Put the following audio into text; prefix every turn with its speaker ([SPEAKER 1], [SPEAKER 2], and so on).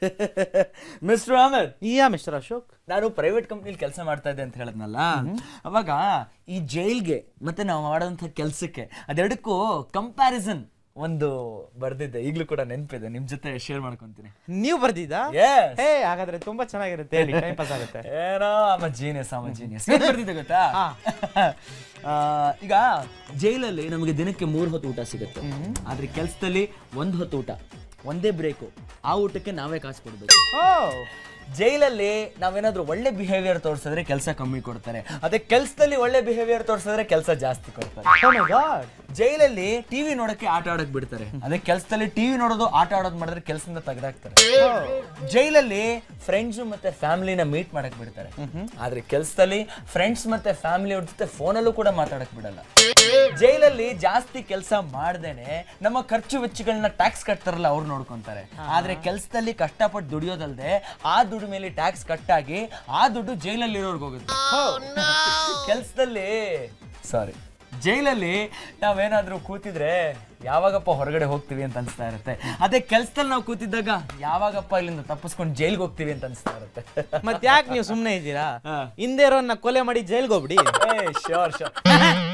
[SPEAKER 1] Mister Ahmed
[SPEAKER 2] ಯಾ mister Ashok
[SPEAKER 1] ನಾನು private ಕಂಪ್ನಿಲಿ ಕೆಲಸ ಮಾಡ್ತಾ ಇದ್ದೆ ಅಂತ ಹೇಳದ್ನಲ್ಲ ಅವಾಗ ಈ ಜೈಲ್ಗೆ ಮತ್ತೆ ನಾವು ಮಾಡುವಂತ ಕೆಲಸಕ್ಕೆ ಅದೆರಡಕ್ಕೂ ಕಂಪ್ಯಾರಿಸನ್ ಒಂದು ಬರ್ದಿದ್ದೆ ಈಗಲೂ ಕೂಡ ನೆನಪಿದೆ ನಿಮ್ ಜೊತೆ ಶೇರ್ ಮಾಡ್ಕೊಂತೀನಿ
[SPEAKER 2] ನೀವು ಬರ್ದಿದ್ದಾ
[SPEAKER 1] Yes.
[SPEAKER 2] ಹೇ ಹಾಗಾದ್ರೆ ತುಂಬಾ ಚೆನ್ನಾಗಿರುತ್ತೆ ಹೇಳಿ ಟೈಮ್ ಪಾಸ್ ಆಗುತ್ತೆ
[SPEAKER 1] ಏನೋ ಅಮ್ಮ ಜೀನಿಯಸ್ ಅಮ್ಮ ಜೀನಿಯಸ್ ಬರ್ದಿದ್ದೆ ಗೊತ್ತಾ
[SPEAKER 2] ಹಾ.
[SPEAKER 1] ಆ, ಈಗ ಜೈಲಲ್ಲಿ ನಮಗೆ ದಿನಕ್ಕೆ ಮೂರು ಹೊತ್ತು ಊಟ ಸಿಗುತ್ತೆ ಆದ್ರೆ ಕೆಲಸದಲ್ಲಿ ಒಂದ್ ಹೊತ್ತು ಊಟ ಒಂದೇ ಬ್ರೇಕು ಆ ಊಟಕ್ಕೆ ನಾವೇ ಕಾಸು ಕೊಡ್ಬೇಕು
[SPEAKER 2] ಓ
[SPEAKER 1] ಜೈಲಲ್ಲಿ ನಾವೇನಾದ್ರೂ ಒಳ್ಳೆ ಬಿಹೇವಿಯರ್ ತೋರಿಸಿದ್ರೆ ಕೆಲಸ ಕಮ್ಮಿ ಕೊಡ್ತಾರೆ ಅದೇ ಕೆಲಸದಲ್ಲಿ ಒಳ್ಳೆ ಬಿಹೇವಿಯರ್ ತೋರಿಸಿದ್ರೆ ಕೆಲಸ ಜಾಸ್ತಿ ಕೊಡ್ತಾರೆ
[SPEAKER 2] ಓ ಮೈ ಗಾಡ್
[SPEAKER 1] ಜೈಲಲ್ಲಿ ಟಿವಿ ನೋಡಕ್ಕೆ ಆಟ ಆಡಕ್ ಬಿಡ್ತಾರೆ ಅದೇ ಕೆಲಸದಲ್ಲಿ ಟಿವಿ ನೋಡೋದು ಆಟ ಆಡೋದು ಮಾಡಿದ್ರೆ ಕೆಲಸದಿಂದ ತೆಗೆದಾಕ್ತಾರೆ ಜೈಲಲ್ಲಿ ಫ್ರೆಂಡ್ಸ್ ಮತ್ತೆ ಫ್ಯಾಮಿಲಿನ ಮೀಟ್ ಮಾಡಕ್ ಬಿಡ್ತಾರೆ ಆದ್ರೆ ಕೆಲಸದಲ್ಲಿ ಫ್ರೆಂಡ್ಸ್ ಮತ್ತೆ ಫ್ಯಾಮಿಲಿ ಅವ್ರ ಜೊತೆ ಫೋನಲ್ಲೂ ಕೂಡ ಮಾತಾಡಕ್ ಬಿಡಲ್ಲ ಜೈಲಲ್ಲಿ ಜಾಸ್ತಿ ಕೆಲಸ ಮಾಡ್ದೇನೆ ನಮ್ಮ ಖರ್ಚು ವೆಚ್ಚಗಳನ್ನ ಟ್ಯಾಕ್ಸ್ ಕಟ್ತಾರಲ್ಲ ಅವ್ರು ನೋಡ್ಕೊಂತಾರೆ ಆದ್ರೆ ಕೆಲಸದಲ್ಲಿ ಕಷ್ಟಪಟ್ಟು ದುಡಿಯೋದಲ್ದೆ ಆ ದುಡ್ಡು ಮೇಲೆ ಟ್ಯಾಕ್ಸ್ ಕಟ್ಟಾಗಿ ಆ ದುಡ್ಡು ಜೈಲಲ್ಲಿ ಇರೋರ್ಗೆ ಹೋಗುತ್ತೆ ಕೆಲಸದಲ್ಲಿ ಸಾರಿ ಜೈಲಲ್ಲಿ ನಾವೇನಾದ್ರೂ ಕೂತಿದ್ರೆ ಯಾವಾಗಪ್ಪ ಹೊರಗಡೆ ಹೋಗ್ತೀವಿ ಅಂತ ಅನ್ಸ್ತಾ ಇರುತ್ತೆ ಅದೇ ಕೆಲ್ಸದಲ್ಲಿ ನಾವು ಕೂತಿದ್ದಾಗ ಯಾವಾಗಪ್ಪ ಇಲ್ಲಿಂದ ತಪ್ಪಿಸ್ಕೊಂಡು ಜೈಲ್ಗೆ ಹೋಗ್ತೀವಿ ಅಂತ ಅನ್ಸ್ತಾ ಇರುತ್ತೆ
[SPEAKER 2] ಮತ್ ಯಾಕೆ ನೀವು ಸುಮ್ನೆ ಇದ್ದೀರಾ
[SPEAKER 1] ಹಾ.
[SPEAKER 2] ಹಿಂದೆ ಇರೋನ್ನ ಕೊಲೆ ಮಾಡಿ ಜೈಲ್ಗೆ ಹೋಗ್ಬಿಡಿ
[SPEAKER 1] ಏ ಶೋರ್ ಶೋರ್